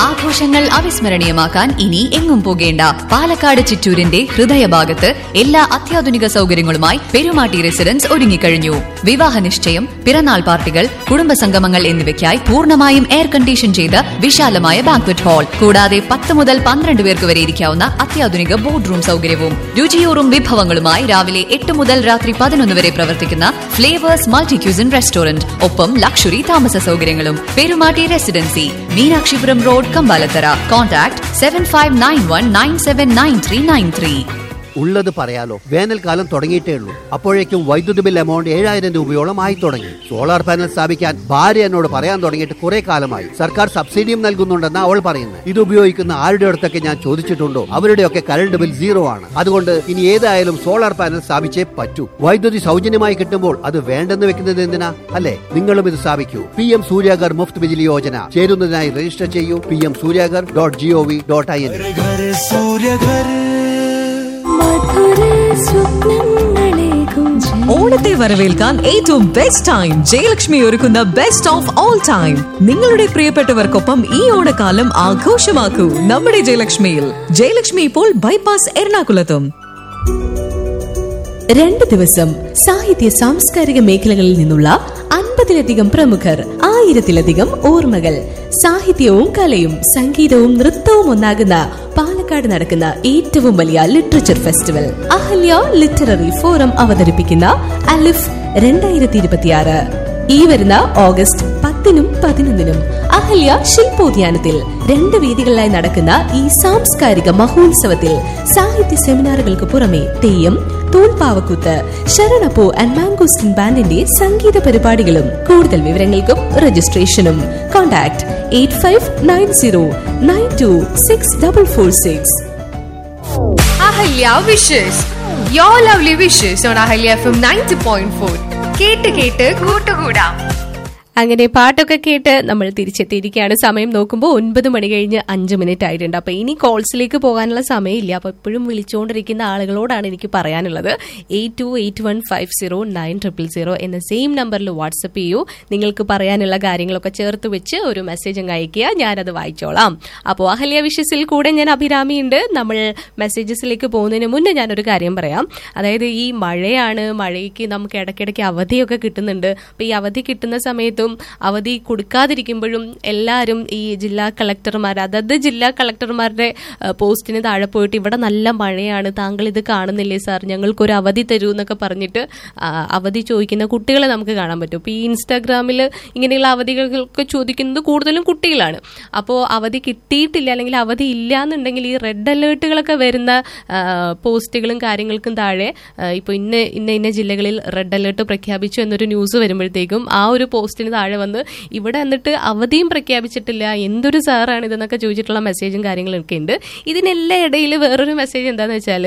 ആഘോഷങ്ങൾ അവിസ്മരണീയമാക്കാൻ ഇനി എങ്ങും പോകേണ്ട പാലക്കാട് ചിറ്റൂരിന്റെ ഹൃദയഭാഗത്ത് എല്ലാ അത്യാധുനിക സൗകര്യങ്ങളുമായി പെരുമാട്ടി റെസിഡൻസ് ഒരുങ്ങിക്കഴിഞ്ഞു വിവാഹ നിശ്ചയം പിറന്നാൾ പാർട്ടികൾ കുടുംബസംഗമങ്ങൾ എന്നിവയ്ക്കായി പൂർണ്ണമായും എയർ കണ്ടീഷൻ ചെയ്ത വിശാലമായ ബാങ്ക്വറ്റ് ഹാൾ കൂടാതെ പത്ത് മുതൽ പന്ത്രണ്ട് പേർക്ക് വരെ ഇരിക്കാവുന്ന അത്യാധുനിക ബോർഡ് റൂം സൗകര്യവും രുചിയൂറും വിഭവങ്ങളുമായി രാവിലെ എട്ട് മുതൽ രാത്രി പതിനൊന്ന് വരെ പ്രവർത്തിക്കുന്ന ഫ്ലേവേഴ്സ് മൾട്ടി ക്യൂസിൻ റെസ്റ്റോറന്റ് ഒപ്പം ലക്ഷറി താമസ സൗകര്യങ്ങളും Perumatty residency Meenakshipuram road Kambalathara contact seven five nine one nine seven nine three nine three ഉള്ളത് പറയാലോ വേനൽക്കാലം തുടങ്ങിയിട്ടേ ഉള്ളൂ അപ്പോഴേക്കും വൈദ്യുതി ബിൽ എമൗണ്ട് ഏഴായിരം രൂപയോളം ആയി തുടങ്ങി സോളാർ പാനൽ സ്ഥാപിക്കാൻ ഭാര്യ എന്നോട് പറയാൻ തുടങ്ങിയിട്ട് കുറെ കാലമായി സർക്കാർ സബ്സിഡിയും നൽകുന്നുണ്ടെന്ന് അവൾ പറയുന്നത് ഇത് ഉപയോഗിക്കുന്ന ആരുടെ അടുത്തൊക്കെ ഞാൻ ചോദിച്ചിട്ടുണ്ടോ അവരുടെയൊക്കെ കറണ്ട് ബിൽ സീറോ ആണ് അതുകൊണ്ട് ഇനി ഏതായാലും സോളാർ പാനൽ സ്ഥാപിച്ചേ പറ്റൂ വൈദ്യുതി സൗജന്യമായി കിട്ടുമ്പോൾ അത് വേണ്ടെന്ന് വെക്കുന്നത് എന്തിനാ അല്ലെ നിങ്ങളും ഇത് സ്ഥാപിക്കൂ പി എം സൂര്യാഗർ മുഫ്ത് ബിജിലി യോജന ചേരുന്നതിനായി രജിസ്റ്റർ ചെയ്യൂ P M Suryaghar dot G O V dot I N घर सूर्य घर മധുര സ്വപ്നങ്ങളേകും ഓണത്തെ വരവേൽക്കാൻ ഏറ്റവും ബെസ്റ്റ് ടൈം ജയലക്ഷ്മി ഒരുക്കുന്ന ബെസ്റ്റ് ഓഫ് ഓൾ ടൈം നിങ്ങളുടെ പ്രിയപ്പെട്ടവർക്കൊപ്പം ഈ ഓണക്കാലം ആഘോഷമാക്കൂ നമ്മുടെ ജയലക്ഷ്മിയിൽ ജയലക്ഷ്മി ഇപ്പോൾ ബൈപ്പാസ് എറണാകുളത്തും രണ്ട് ദിവസം സാഹിത്യ സാംസ്കാരിക മേഖലകളിൽ നിന്നുള്ള അൻപതിലധികം പ്രമുഖർ ആയിരത്തിലധികം ഓർമ്മകൾ സാഹിത്യവും കലയും സംഗീതവും നൃത്തവും ഒന്നാകുന്ന പാലക്കാട് നടക്കുന്ന ഏറ്റവും വലിയ literature festival Ahalya literary forum അവതരിപ്പിക്കുന്ന അലിഫ് രണ്ടായിരത്തി ഇരുപത്തിയാറ് ഈ വരുന്ന ഓഗസ്റ്റ് പത്തിനും പതിനൊന്നിനും അഹല്യ ശില്പോദ്യാനത്തിൽ രണ്ട് വേദികളിലായി നടക്കുന്ന ഈ സാംസ്കാരിക മഹോത്സവത്തിൽ സാഹിത്യ സെമിനാറുകൾക്ക് പുറമെ തെയ്യം തൂൺപാവക്കൂത്ത് ശരണപ്പൂ ആൻഡ് മാംഗോസ്റ്റിൻ ബാൻഡിന്റെ സംഗീത പരിപാടികളും കൂടുതൽ വിവരങ്ങൾക്കും രജിസ്ട്രേഷനും contact eight five nine zero nine two six double four six Ahalya wishes yo lovely wishes on Ahalya F M ninety point four കേട്ട് കേട്ട് കൂട്ടുകൂടാം അങ്ങനെ പാട്ടൊക്കെ കേട്ട് നമ്മൾ തിരിച്ചെത്തിയിരിക്കുകയാണ് സമയം നോക്കുമ്പോൾ ഒൻപത് മണി കഴിഞ്ഞ് അഞ്ച് മിനിറ്റ് ആയിട്ടുണ്ട് അപ്പൊ ഇനി കോൾസിലേക്ക് പോകാനുള്ള സമയമില്ല അപ്പൊ എപ്പോഴും വിളിച്ചുകൊണ്ടിരിക്കുന്ന ആളുകളോടാണ് എനിക്ക് പറയാനുള്ളത് eight two eight one five zero nine triple zero എന്ന സെയിം നമ്പറിൽ വാട്സപ്പ് ചെയ്യൂ നിങ്ങൾക്ക് പറയാനുള്ള കാര്യങ്ങളൊക്കെ ചേർത്ത് വെച്ച് ഒരു മെസ്സേജ് അങ്ങ് അയക്കുക ഞാനത് വായിച്ചോളാം അപ്പോൾ അഹല്യ വിഷസിൽ കൂടെ ഞാൻ അഭിരാമിയുണ്ട് നമ്മൾ മെസ്സേജസിലേക്ക് പോകുന്നതിന് മുന്നേ ഞാനൊരു കാര്യം പറയാം അതായത് ഈ മഴയാണ് മഴയ്ക്ക് നമുക്ക് ഇടയ്ക്കിടയ്ക്ക് അവധിയൊക്കെ കിട്ടുന്നുണ്ട് അപ്പൊ ഈ അവധി കിട്ടുന്ന സമയത്തും അവധി കൊടുക്കാതിരിക്കുമ്പോഴും എല്ലാവരും ഈ ജില്ലാ കളക്ടർമാർ അതത് ജില്ലാ കളക്ടർമാരുടെ ആ, പോസ്റ്റിന് താഴെ പോയിട്ട് ഇവിടെ നല്ല മഴയാണ് താങ്കൾ ഇത് കാണുന്നില്ലേ സാർ ഞങ്ങൾക്കൊരു അവധി തരൂ എന്നൊക്കെ പറഞ്ഞിട്ട് ആ, അവധി ചോദിക്കുന്ന കുട്ടികളെ നമുക്ക് കാണാൻ പറ്റും ഇപ്പോൾ ഈ ഇൻസ്റ്റാഗ്രാമിൽ ഇങ്ങനെയുള്ള അവധികളൊക്കെ ചോദിക്കുന്നത് കൂടുതലും കുട്ടികളാണ് അപ്പോൾ അവധി കിട്ടിയിട്ടില്ല അല്ലെങ്കിൽ അവധി ഇല്ല എന്നുണ്ടെങ്കിൽ ഈ റെഡ് അലേർട്ടുകളൊക്കെ വരുന്ന ആ, പോസ്റ്റുകളും കാര്യങ്ങൾക്കും താഴെ ഇപ്പോൾ ഇന്ന ഇന്ന ഇന്ന ജില്ലകളിൽ റെഡ് അലേർട്ട് പ്രഖ്യാപിച്ചു എന്നൊരു ന്യൂസ് വരുമ്പോഴത്തേക്കും ആ ഒരു പോസ്റ്റിന് താഴെ വന്ന് ഇവിടെ എന്നിട്ട് അവധിയും പ്രഖ്യാപിച്ചിട്ടില്ല എന്തൊരു സാറാണ് ഇതെന്നൊക്കെ ചോദിച്ചിട്ടുള്ള മെസ്സേജും കാര്യങ്ങളൊക്കെ ഉണ്ട് ഇതിനെല്ലാം ഇടയിൽ വേറൊരു മെസ്സേജ് എന്താന്ന് വെച്ചാൽ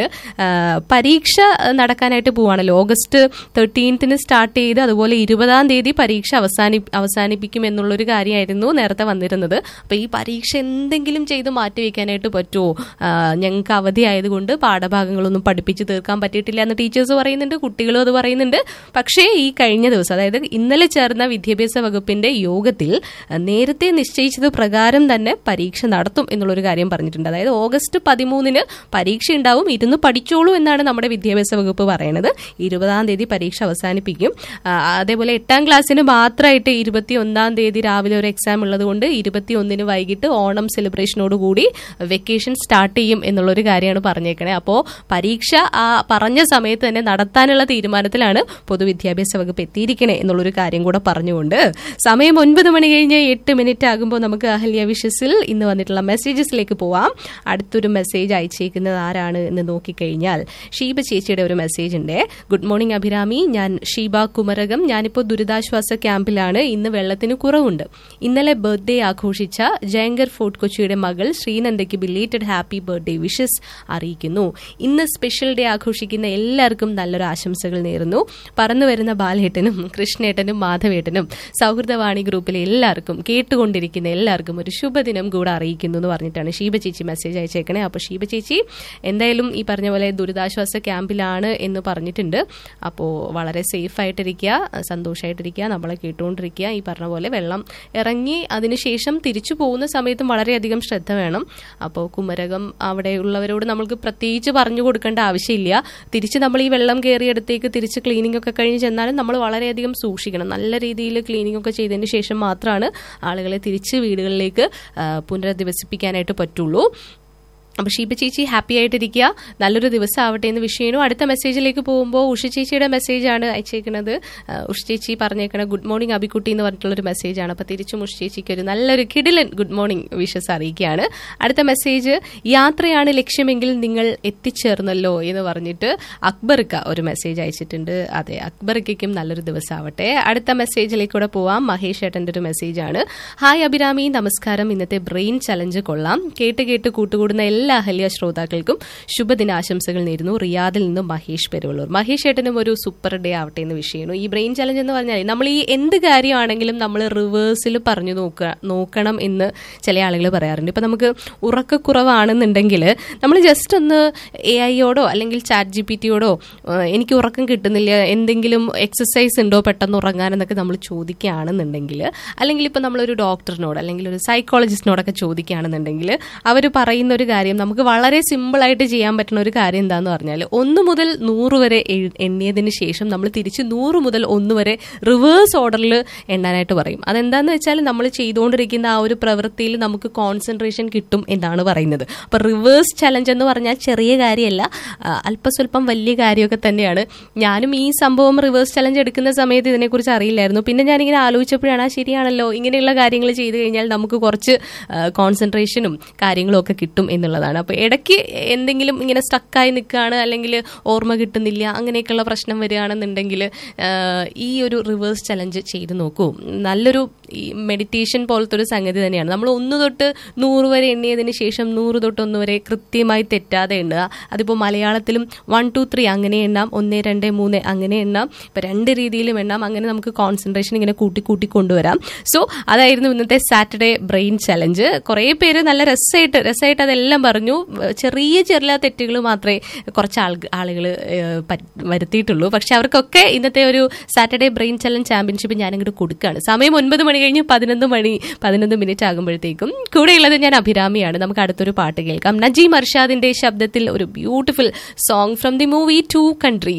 പരീക്ഷ നടക്കാനായിട്ട് പോവാണല്ലോ ഓഗസ്റ്റ് തേർട്ടീൻത്തിന് സ്റ്റാർട്ട് ചെയ്ത് അതുപോലെ ഇരുപതാം തീയതി പരീക്ഷ അവസാനി അവസാനിപ്പിക്കും എന്നുള്ളൊരു കാര്യമായിരുന്നു നേരത്തെ വന്നിരുന്നത് അപ്പോൾ ഈ പരീക്ഷ എന്തെങ്കിലും ചെയ്ത് മാറ്റി വെക്കാനായിട്ട് പറ്റുമോ ഞങ്ങൾക്ക് അവധി ആയതുകൊണ്ട് പാഠഭാഗങ്ങളൊന്നും പഠിപ്പിച്ച് തീർക്കാൻ പറ്റിയിട്ടില്ല എന്ന് ടീച്ചേഴ്സ് പറയുന്നുണ്ട് കുട്ടികളും അത് പറയുന്നുണ്ട് പക്ഷേ ഈ കഴിഞ്ഞ ദിവസം അതായത് ഇന്നലെ ചേർന്ന വിദ്യാഭ്യാസ വകുപ്പിന്റെ യോഗത്തിൽ അഹ്, നേരത്തെ നിശ്ചയിച്ചത് പ്രകാരം തന്നെ പരീക്ഷ നടത്തും എന്നുള്ളൊരു കാര്യം പറഞ്ഞിട്ടുണ്ട് അതായത് ഓഗസ്റ്റ് പതിമൂന്നിന് പരീക്ഷ ഉണ്ടാവും ഇരുന്ന് പഠിച്ചോളൂ എന്നാണ് നമ്മുടെ വിദ്യാഭ്യാസ വകുപ്പ് പറയുന്നത് ഇരുപതാം തീയതി പരീക്ഷ അവസാനിപ്പിക്കും ആ, അതേപോലെ എട്ടാം ക്ലാസ്സിന് മാത്രമായിട്ട് ഇരുപത്തി ഒന്നാം തീയതി രാവിലെ ഒരു എക്സാം ഉള്ളത് കൊണ്ട് ഇരുപത്തി ഒന്നിന് വൈകിട്ട് ഓണം സെലിബ്രേഷനോട് കൂടി വെക്കേഷൻ സ്റ്റാർട്ട് ചെയ്യും എന്നുള്ളൊരു കാര്യമാണ് പറഞ്ഞേക്കണേ അപ്പോൾ പരീക്ഷ ആ പറഞ്ഞ സമയത്ത് തന്നെ നടത്താനുള്ള തീരുമാനത്തിലാണ് പൊതുവിദ്യാഭ്യാസ വകുപ്പ് എത്തിയിരിക്കണേ എന്നുള്ളൊരു കാര്യം കൂടെ പറഞ്ഞുകൊണ്ട് സമയം ഒൻപത് മണി കഴിഞ്ഞ് എട്ട് മിനിറ്റ് ആകുമ്പോൾ നമുക്ക് അഹല്യ വിഷസിൽ ഇന്ന് വന്നിട്ടുള്ള മെസ്സേജസിലേക്ക് പോവാം അടുത്തൊരു മെസ്സേജ് അയച്ചേക്കുന്നത് ആരാണ് എന്ന് നോക്കിക്കഴിഞ്ഞാൽ ഷീബ ചേച്ചിയുടെ ഒരു മെസ്സേജ് ഉണ്ട് ഗുഡ് മോർണിംഗ് അഭിരാമി ഞാൻ ഷീബ കുമരകം ഞാനിപ്പോൾ ദുരിതാശ്വാസ ക്യാമ്പിലാണ് ഇന്ന് വെള്ളത്തിന് കുറവുണ്ട് ഇന്നലെ ബർത്ത്ഡേ ആഘോഷിച്ച ജയങ്കർ ഫോർട്ട് കൊച്ചിയുടെ മകൾ ശ്രീനന്ദയ്ക്ക് ബിലേറ്റഡ് ഹാപ്പി ബർത്ത്ഡേ വിഷസ് അറിയിക്കുന്നു ഇന്ന് സ്പെഷ്യൽ ഡേ ആഘോഷിക്കുന്ന എല്ലാവർക്കും നല്ലൊരു ആശംസകൾ നേരുന്നു പറന്നു വരുന്ന ബാലേട്ടനും കൃഷ്ണേട്ടനും മാധവേട്ടനും സൗഹൃദവാണി ഗ്രൂപ്പിലെ എല്ലാവർക്കും കേട്ടുകൊണ്ടിരിക്കുന്ന എല്ലാവർക്കും ഒരു ശുഭദിനം കൂടെ അറിയിക്കുന്നു എന്ന് പറഞ്ഞിട്ടാണ് ഷീബ ചേച്ചി മെസ്സേജ് അയച്ചേക്കണേ അപ്പോൾ ഷീബ ചേച്ചി എന്തായാലും ഈ പറഞ്ഞ പോലെ ദുരിതാശ്വാസ ക്യാമ്പിലാണ് എന്ന് പറഞ്ഞിട്ടുണ്ട് അപ്പോൾ വളരെ സേഫ് ആയിട്ടിരിക്കുക സന്തോഷമായിട്ടിരിക്കുക നമ്മളെ കേട്ടുകൊണ്ടിരിക്കുക ഈ പറഞ്ഞ പോലെ വെള്ളം ഇറങ്ങി അതിനുശേഷം തിരിച്ചു പോകുന്ന സമയത്തും വളരെയധികം ശ്രദ്ധ വേണം അപ്പോൾ കുമരകം അവിടെയുള്ളവരോട് നമ്മൾക്ക് പ്രത്യേകിച്ച് പറഞ്ഞു കൊടുക്കേണ്ട ആവശ്യമില്ല തിരിച്ച് നമ്മൾ ഈ വെള്ളം കയറിയിടത്തേക്ക് തിരിച്ച് ക്ലീനിങ് ഒക്കെ കഴിഞ്ഞ് ചെന്നാലും നമ്മൾ വളരെയധികം സൂക്ഷിക്കണം നല്ല രീതിയിൽ ക്ലീനിങ് ഒക്കെ ചെയ്തതിന് ശേഷം മാത്രമാണ് ആളുകളെ തിരിച്ച് വീടുകളിലേക്ക് ആ, പുനരധിവസിപ്പിക്കാനായിട്ട് പറ്റുള്ളൂ അപ്പോൾ ഷീബ ചേച്ചി ഹാപ്പി ആയിട്ടിരിക്കുക നല്ലൊരു ദിവസം ആവട്ടെ എന്ന് വിഷയനു അടുത്ത മെസ്സേജിലേക്ക് പോകുമ്പോൾ ഉഷ ചേച്ചിയുടെ മെസ്സേജാണ് അയച്ചേക്കുന്നത് ആ, ഉഷ ചേച്ചി പറഞ്ഞേക്കണ ഗുഡ് മോർണിംഗ് അബിക്കുട്ടി എന്ന് പറഞ്ഞിട്ടുള്ളൊരു മെസ്സേജാണ് അപ്പോൾ തിരിച്ചും ഉഷ ചേച്ചിക്ക് ഒരു നല്ലൊരു കിടിലൻ ഗുഡ് മോർണിംഗ് വിഷസ് അറിയിക്കുകയാണ് അടുത്ത മെസ്സേജ് യാത്രയാണ് ലക്ഷ്യമെങ്കിൽ നിങ്ങൾ എത്തിച്ചേർന്നല്ലോ എന്ന് പറഞ്ഞിട്ട് അക്ബർക്ക ഒരു മെസ്സേജ് അയച്ചിട്ടുണ്ട് അതെ അക്ബർക്കും നല്ലൊരു ദിവസം ആവട്ടെ അടുത്ത മെസ്സേജിലേക്ക് കൂടെ പോവാം മഹേഷ് ഏട്ടൻ്റെ ഒരു മെസ്സേജാണ് ഹായ് അഭിരാമി നമസ്കാരം ഇന്നത്തെ ബ്രെയിൻ ചലഞ്ച് കൊള്ളാം കേട്ട് കേട്ട് കൂട്ടുകൂടുന്ന എല്ലാ അഹല്യ ശ്രോതാക്കൾക്കും ശുഭദിനാശംസകൾ നേരുന്നു റിയാദിൽ നിന്നും മഹേഷ് പെരുവള്ളൂർ മഹേഷ് ഏട്ടനും ഒരു സൂപ്പർ ഡേ ആവട്ടെ എന്ന് വിഷയമാണ് ഈ ബ്രെയിൻ ചലഞ്ച് എന്ന് പറഞ്ഞാൽ നമ്മൾ ഈ എന്ത് കാര്യമാണെങ്കിലും നമ്മൾ റിവേഴ്സിൽ പറഞ്ഞു നോക്കുക നോക്കണം എന്ന് ചില ആളുകൾ പറയാറുണ്ട് ഇപ്പം നമുക്ക് ഉറക്കക്കുറവാണെന്നുണ്ടെങ്കിൽ നമ്മൾ ജസ്റ്റ് ഒന്ന് എ ഐയോടോ അല്ലെങ്കിൽ ചാറ്റ് ജി പി ടിയോടോ എനിക്ക് ഉറക്കം കിട്ടുന്നില്ല എന്തെങ്കിലും എക്സസൈസ് ഉണ്ടോ പെട്ടെന്ന് ഉറങ്ങാനെന്നൊക്കെ നമ്മൾ ചോദിക്കുകയാണെന്നുണ്ടെങ്കിൽ അല്ലെങ്കിൽ ഇപ്പം നമ്മളൊരു ഡോക്ടറിനോട് അല്ലെങ്കിൽ ഒരു സൈക്കോളജിസ്റ്റിനോടൊക്കെ ചോദിക്കുകയാണെന്നുണ്ടെങ്കിൽ അവർ പറയുന്ന ഒരു കാര്യം നമുക്ക് വളരെ സിമ്പിളായിട്ട് ചെയ്യാൻ പറ്റുന്ന ഒരു കാര്യം എന്താന്ന് പറഞ്ഞാൽ ഒന്ന് മുതൽ നൂറ് വരെ എഴ്- എണ്ണിയതിന് ശേഷം നമ്മൾ തിരിച്ച് നൂറ് മുതൽ ഒന്ന് വരെ റിവേഴ്സ് ഓർഡറിൽ എണ്ണാനായിട്ട് പറയും അതെന്താന്ന് വെച്ചാൽ നമ്മൾ ചെയ്തുകൊണ്ടിരിക്കുന്ന ആ ഒരു പ്രവൃത്തിയിൽ നമുക്ക് കോൺസെൻട്രേഷൻ കിട്ടും എന്നാണ് പറയുന്നത് അപ്പൊ റിവേഴ്സ് ചലഞ്ച് എന്ന് പറഞ്ഞാൽ ചെറിയ കാര്യമല്ല ആ, അല്പസ്വല്പം വലിയ കാര്യമൊക്കെ തന്നെയാണ് ഞാനും ഈ സംഭവം റിവേഴ്സ് ചലഞ്ച് എടുക്കുന്ന സമയത്ത് ഇതിനെക്കുറിച്ച് അറിയില്ലായിരുന്നു പിന്നെ ഞാനിങ്ങനെ ആലോചിച്ചപ്പോഴാണ് ആ ശരിയാണല്ലോ ഇങ്ങനെയുള്ള കാര്യങ്ങൾ ചെയ്തു കഴിഞ്ഞാൽ നമുക്ക് കുറച്ച് കോൺസെൻട്രേഷനും കാര്യങ്ങളും ഒക്കെ കിട്ടും എന്നുള്ളതാണ് അപ്പോൾ ഇടയ്ക്ക് എന്തെങ്കിലും ഇങ്ങനെ സ്റ്റക്കായി നിൽക്കുകയാണ് അല്ലെങ്കിൽ ഓർമ്മ കിട്ടുന്നില്ല അങ്ങനെയൊക്കെയുള്ള പ്രശ്നം വരികയാണെന്നുണ്ടെങ്കിൽ ആ, ഈ ഒരു റിവേഴ്സ് ചലഞ്ച് ചെയ്ത് നോക്കൂ നല്ലൊരു ഈ മെഡിറ്റേഷൻ പോലത്തെ ഒരു സംഗതി തന്നെയാണ് നമ്മൾ ഒന്ന് തൊട്ട് നൂറ് വരെ എണ്ണിയതിന് ശേഷം നൂറ് തൊട്ട് ഒന്ന് വരെ കൃത്യമായി തെറ്റാതെ എണ്ണുക അതിപ്പോൾ മലയാളത്തിലും വൺ ടു ത്രീ അങ്ങനെ എണ്ണാം ഒന്ന് രണ്ട് മൂന്ന് അങ്ങനെ എണ്ണാം ഇപ്പം രണ്ട് രീതിയിലും എണ്ണാം അങ്ങനെ നമുക്ക് കോൺസെൻട്രേഷൻ ഇങ്ങനെ കൂട്ടി കൂട്ടി കൊണ്ടുവരാം സോ അതായിരുന്നു ഇന്നത്തെ സാറ്റർഡേ ബ്രെയിൻ ചലഞ്ച് കുറേ പേര് നല്ല രസമായിട്ട് രസമായിട്ട് അതെല്ലാം പറഞ്ഞു ചെറിയ ചെറിയ തെറ്റുകൾ മാത്രമേ കുറച്ച് ആൾ ആളുകൾ വരുത്തിയിട്ടുള്ളൂ പക്ഷെ അവർക്കൊക്കെ ഇന്നത്തെ ഒരു സാറ്റർഡേ ബ്രെയിൻ ചലഞ്ച് ചാമ്പ്യൻഷിപ്പ് ഞാൻ അങ്ങോട്ട് കൊടുക്കുകയാണ് സമയം ഒൻപത് മണി കഴിഞ്ഞ് പതിനൊന്ന് മണി പതിനൊന്ന് മിനിറ്റ് ആകുമ്പോഴത്തേക്കും കൂടെയുള്ളത് ഞാൻ അഭിരാമിയാണ് നമുക്ക് അടുത്തൊരു പാട്ട് കേൾക്കാം നജീം അർഷാദിന്റെ ശബ്ദത്തിൽ ഒരു beautiful song from the movie two countries